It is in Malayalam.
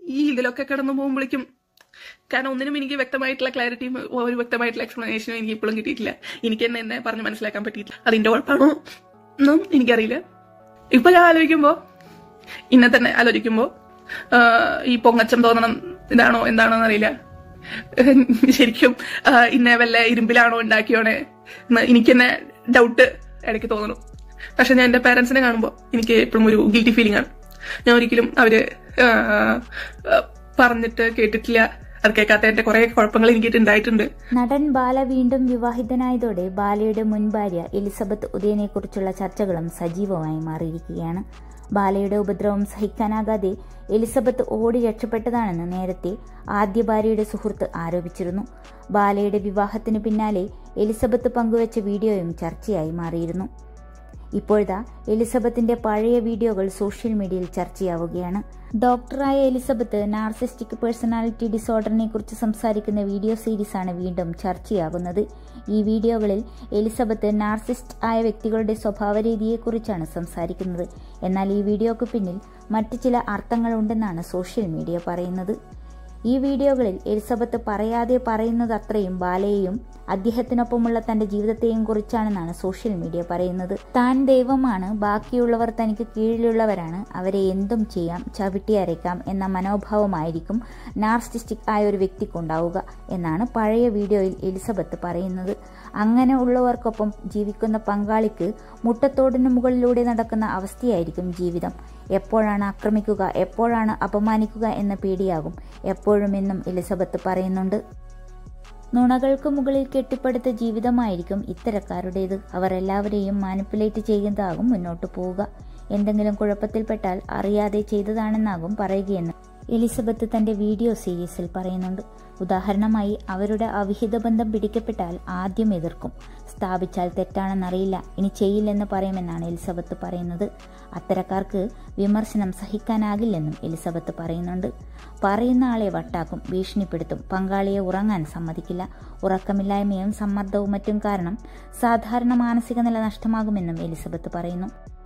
ഈ ഇതിലൊക്കെ കിടന്നു പോകുമ്പോഴേക്കും കാരണം ഒന്നിനും എനിക്ക് വ്യക്തമായിട്ടുള്ള ക്ലാരിറ്റിയും ഒരു വ്യക്തമായിട്ടുള്ള എക്സ്പ്ലനേഷനും എനിക്ക് ഇപ്പോഴും കിട്ടിയിട്ടില്ല എനിക്ക് തന്നെ എന്നെ പറഞ്ഞ് മനസ്സിലാക്കാൻ പറ്റിയിട്ടില്ല അതിന്റെ കുഴപ്പമാണോ എന്നും എനിക്കറിയില്ല ഇപ്പൊ ഞാൻ ആലോചിക്കുമ്പോ ഇന്നെ തന്നെ ആലോചിക്കുമ്പോ ആ, ഈ പൊങ്ങച്ചം തോന്നണം ഇതാണോ എന്താണോ എന്നറിയില്ല ശരിക്കും ആ, ഇന്നെ വല്ല ഇരുമ്പിലാണോ ഉണ്ടാക്കിയോണേ എന്ന് എനിക്ക് തന്നെ ഡൗട്ട് ഇടയ്ക്ക് തോന്നുന്നു പക്ഷെ ഞാൻ എന്റെ പാരന്റ്സിനെ കാണുമ്പോൾ എനിക്ക് എപ്പോഴും ഒരു ഗിൽറ്റി ഫീലിംഗ് ആണ് ഞാൻ ഒരിക്കലും അവര് ആ, ആ, പറഞ്ഞിട്ട് കേട്ടിട്ടില്ല അത് കേൾക്കാത്തതിന്റെ കുറെ കുഴപ്പങ്ങൾ എനിക്ക് ഉണ്ടായിട്ടുണ്ട് നടൻ ബാല വീണ്ടും വിവാഹിതനായതോടെ ബാലയുടെ മുൻ ഭാര്യ എലിസബത്ത് ഉദയനെക്കുറിച്ചുള്ള ചർച്ചകളും സജീവമായി മാറിയിരിക്കുകയാണ് ബാലയുടെ ഉപദ്രവം സഹിക്കാനാകാതെ എലിസബത്ത് ഓടി രക്ഷപ്പെട്ടതാണെന്ന് നേരത്തെ ആദ്യ ഭാര്യയുടെ സുഹൃത്ത് ആരോപിച്ചിരുന്നു ബാലയുടെ വിവാഹത്തിന് പിന്നാലെ എലിസബത്ത് പങ്കുവച്ച വീഡിയോയും ചർച്ചയായി മാറിയിരുന്നു ഇപ്പോഴത്തെ എലിസബത്തിന്റെ പഴയ വീഡിയോകൾ സോഷ്യൽ മീഡിയയിൽ ചർച്ചയാവുകയാണ് ഡോക്ടറായ എലിസബത്ത് നാർസിസ്റ്റിക് പേഴ്സണാലിറ്റി ഡിസോർഡറിനെ കുറിച്ച് സംസാരിക്കുന്ന വീഡിയോ സീരീസാണ് വീണ്ടും ചർച്ചയാകുന്നത് ഈ വീഡിയോകളിൽ എലിസബത്ത് നാർസിസ്റ്റ് ആയ വ്യക്തികളുടെ സ്വഭാവരീതിയെക്കുറിച്ചാണ് സംസാരിക്കുന്നത് എന്നാൽ ഈ വീഡിയോക്ക് പിന്നിൽ മറ്റു ചില അർത്ഥങ്ങളുണ്ടെന്നാണ് സോഷ്യൽ മീഡിയ പറയുന്നത് ഈ വീഡിയോകളിൽ എലിസബത്ത് പറയാതെ പറയുന്നത് അത്രയും ബാലയെയും അദ്ദേഹത്തിനൊപ്പമുള്ള തന്റെ ജീവിതത്തെയും കുറിച്ചാണെന്നാണ് സോഷ്യൽ മീഡിയ പറയുന്നത് താൻ ദൈവമാണ് ബാക്കിയുള്ളവർ തനിക്ക് കീഴിലുള്ളവരാണ് അവരെ എന്തും ചെയ്യാം ചവിട്ടി അരയ്ക്കാം എന്ന മനോഭാവമായിരിക്കും നാർസിസ്റ്റിക് ആയ ഒരു വ്യക്തിക്കുണ്ടാവുക എന്നാണ് പഴയ വീഡിയോയിൽ എലിസബത്ത് പറയുന്നത് അങ്ങനെ ഉള്ളവർക്കൊപ്പം ജീവിക്കുന്ന പങ്കാളിക്ക് മുട്ടത്തോടിന് മുകളിലൂടെ നടക്കുന്ന അവസ്ഥയായിരിക്കും ജീവിതം എപ്പോഴാണ് ആക്രമിക്കുക എപ്പോഴാണ് അപമാനിക്കുക എന്ന പേടിയാകും എപ്പോഴും എന്നും എലിസബത്ത് പറയുന്നുണ്ട് നുണകൾക്ക് മുകളിൽ കെട്ടിപ്പടുത്ത ജീവിതമായിരിക്കും ഇത്തരക്കാരുടേത് അവർ എല്ലാവരെയും മാനിപ്പുലേറ്റ് ചെയ്യുന്നതാകും മുന്നോട്ട് പോവുക എന്തെങ്കിലും കുഴപ്പത്തിൽപ്പെട്ടാൽ അറിയാതെ ചെയ്തതാണെന്നാകും പറയുകയെന്ന് എലിസബത്ത് തന്റെ വീഡിയോ സീരീസിൽ പറയുന്നുണ്ട് ഉദാഹരണമായി അവരുടെ അവിഹിത ബന്ധം പിടിക്കപ്പെട്ടാൽ ആദ്യം എതിർക്കും സ്ഥാപിച്ചാൽ തെറ്റാണെന്നറിയില്ല ഇനി ചെയ്യില്ലെന്ന് പറയുമെന്നാണ് എലിസബത്ത് പറയുന്നത് അത്തരക്കാർക്ക് വിമർശനം സഹിക്കാനാകില്ലെന്നും എലിസബത്ത് പറയുന്നുണ്ട് പറയുന്ന ആളെ വട്ടാക്കും ഭീഷണിപ്പെടുത്തും പങ്കാളിയെ ഉറങ്ങാൻ സമ്മതിക്കില്ല ഉറക്കമില്ലായ്മയും സമ്മർദ്ദവും മറ്റും കാരണം സാധാരണ മാനസിക നില നഷ്ടമാകുമെന്നും എലിസബത്ത് പറയുന്നു